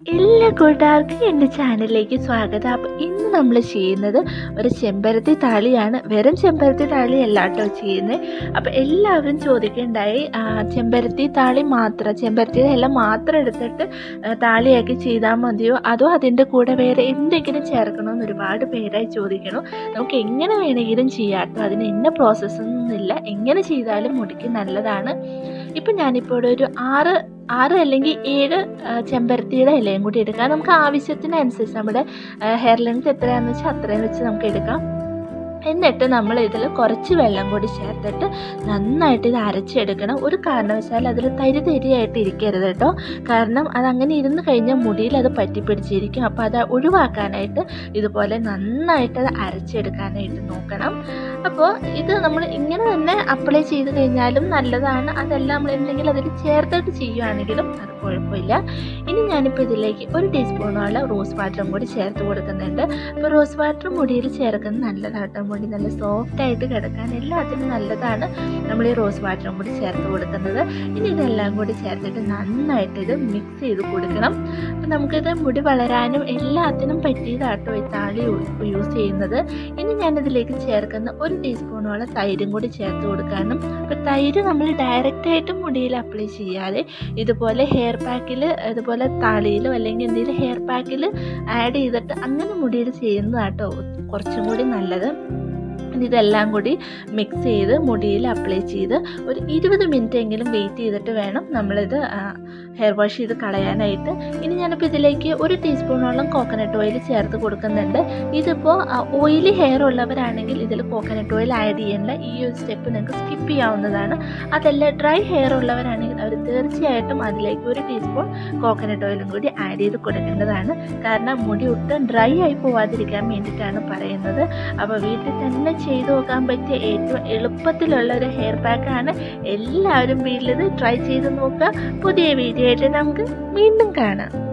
എല്ലാ കൂട്ടുകാർക്കും എൻ്റെ ചാനലിലേക്ക് സ്വാഗതം അപ്പോൾ ഇന്ന് നമ്മൾ ചെയ്യുന്നത് ഒരു ചെമ്പരത്തി താളിയാണ് വെറും ചെമ്പരത്തി താളി അല്ല കേട്ടോ ചെയ്യുന്നത് അപ്പോൾ എല്ലാവരും ചോദിക്കേണ്ടായി ആ, ചെമ്പരത്തി താളി മാത്രം ചെമ്പരത്തിയുടെ എല്ലാം മാത്രം എടുത്തിട്ട് ആ, താളിയാക്കി ചെയ്താൽ മതിയോ അതോ അതിൻ്റെ കൂടെ വേറെ എന്തെങ്കിലും ചേർക്കണമെന്ന് ഒരുപാട് പേരായി ചോദിക്കണം നമുക്ക് എങ്ങനെ വേണമെങ്കിലും ചെയ്യാം കേട്ടോ അതിന് ഇന്ന പ്രോസസ്സൊന്നുമില്ല എങ്ങനെ ചെയ്താലും മുടിക്ക് നല്ലതാണ് ഇപ്പം ഞാനിപ്പോൾ ഇവിടെ ഒരു ആറ് ആറ് അല്ലെങ്കിൽ ഏഴ് ആ, ചെമ്പരത്തിയുടെ ഇലയും കൂടി എടുക്കാം നമുക്ക് ആവശ്യത്തിനനുസരിച്ച് നമ്മുടെ ഹെയർ ലെങ്ത് എത്രയാണെന്ന് വെച്ചാൽ അത്രയും വെച്ച് നമുക്ക് എടുക്കാം എന്നിട്ട് നമ്മൾ ഇതിൽ കുറച്ച് വെള്ളം കൂടി ചേർത്തിട്ട് നന്നായിട്ട് ഇത് അരച്ചെടുക്കണം ഒരു കാരണവശാലും അതിൽ തരി തരിയായിട്ട് ഇരിക്കരുത് കേട്ടോ കാരണം അത് അങ്ങനെ ഇരുന്ന് കഴിഞ്ഞാൽ മുടിയിൽ അത് പറ്റിപ്പിടിച്ചിരിക്കും അപ്പോൾ അത് ഒഴിവാക്കാനായിട്ട് ഇതുപോലെ നന്നായിട്ട് അത് അരച്ചെടുക്കാനായിട്ട് നോക്കണം അപ്പോൾ ഇത് നമ്മൾ ഇങ്ങനെ തന്നെ അപ്ലൈ ചെയ്ത് കഴിഞ്ഞാലും നല്ലതാണ് അതല്ല നമ്മൾ എന്തെങ്കിലും അതിൽ ചേർത്തിട്ട് ചെയ്യുകയാണെങ്കിലും അത് കുഴപ്പമില്ല ഇനി ഞാനിപ്പോൾ ഇതിലേക്ക് ഒരു ടീസ്പൂണോളം റോസ് വാട്ടറും കൂടി ചേർത്ത് കൊടുക്കുന്നുണ്ട് അപ്പോൾ റോസ് വാട്ടർ മുടിയിൽ ചേർക്കുന്നത് നല്ലതാട്ടോ മുടി നല്ല സോഫ്റ്റ് ആയിട്ട് കിടക്കാൻ എല്ലാത്തിനും നല്ലതാണ് നമ്മൾ ഈ റോസ് വാട്ടറും കൂടി ചേർത്ത് കൊടുക്കുന്നത് ഇനി ഇതെല്ലാം കൂടി ചേർത്തിട്ട് നന്നായിട്ട് ഇത് മിക്സ് ചെയ്ത് കൊടുക്കണം അപ്പം നമുക്കിത് മുടി വളരാനും എല്ലാത്തിനും പറ്റിയതാട്ടോ ഈ താളി യൂസ് ചെയ്യുന്നത് ഇനി ഞാനിതിലേക്ക് ചേർക്കുന്ന ഒരു ടീസ്പൂണോളം തൈരും കൂടി ചേർത്ത് കൊടുക്കാനും അപ്പോൾ തൈര് നമ്മൾ ഡയറക്റ്റായിട്ട് മുടിയിൽ അപ്ലൈ ചെയ്യാതെ ഇതുപോലെ ഹെയർ പാക്കിൽ ഇതുപോലെ താളിയിലോ അല്ലെങ്കിൽ എന്തെങ്കിലും ഹെയർ പാക്കിൽ ആഡ് ചെയ്തിട്ട് അങ്ങനെ മുടിയിൽ ചെയ്യുന്നതാട്ടോ കുറച്ചും കൂടി നല്ലത് ഇനി ഇതെല്ലാം കൂടി മിക്സ് ചെയ്ത് മുടിയിൽ അപ്ലൈ ചെയ്ത് ഒരു ഇരുപത് മിനിറ്റ് എങ്കിലും വെയിറ്റ് ചെയ്തിട്ട് വേണം നമ്മളിത് ഹെയർ വാഷ് ചെയ്ത് കളയാനായിട്ട് ഇനി ഞാനിപ്പോൾ ഇതിലേക്ക് ഒരു ടീസ്പൂണോളം കോക്കനട്ട് ഓയിൽ ചേർത്ത് കൊടുക്കുന്നുണ്ട് ഇതിപ്പോൾ ഓയിലി ഹെയർ ഉള്ളവരാണെങ്കിൽ ഇതിൽ കോക്കനട്ട് ഓയിൽ ആഡ് ചെയ്യേണ്ട ഈ ഒരു സ്റ്റെപ്പ് നിങ്ങൾക്ക് സ്കിപ്പ് ചെയ്യാവുന്നതാണ് അതല്ല ഡ്രൈ ഹെയർ ഉള്ളവരാണെങ്കിൽ അവർ തീർച്ചയായിട്ടും അതിലേക്ക് ഒരു ടീസ്പൂൺ കോക്കനട്ട് ഓയിലും കൂടി ആഡ് ചെയ്ത് കൊടുക്കേണ്ടതാണ് കാരണം മുടി ഒട്ടും ഡ്രൈ ആയി പോവാതിരിക്കാൻ വേണ്ടിയിട്ടാണ് പറയുന്നത് അപ്പോൾ വീട്ടിൽ തന്നെ ചെയ്തു നോക്കാൻ പറ്റിയ ഏറ്റവും എളുപ്പത്തിലുള്ള ഒരു ഹെയർ പാക്കാണ് എല്ലാവരും വീട്ടിലിത് ട്രൈ ചെയ്ത് നോക്കുക പുതിയ വീഡിയോ ആയിട്ട് നമുക്ക് വീണ്ടും കാണാം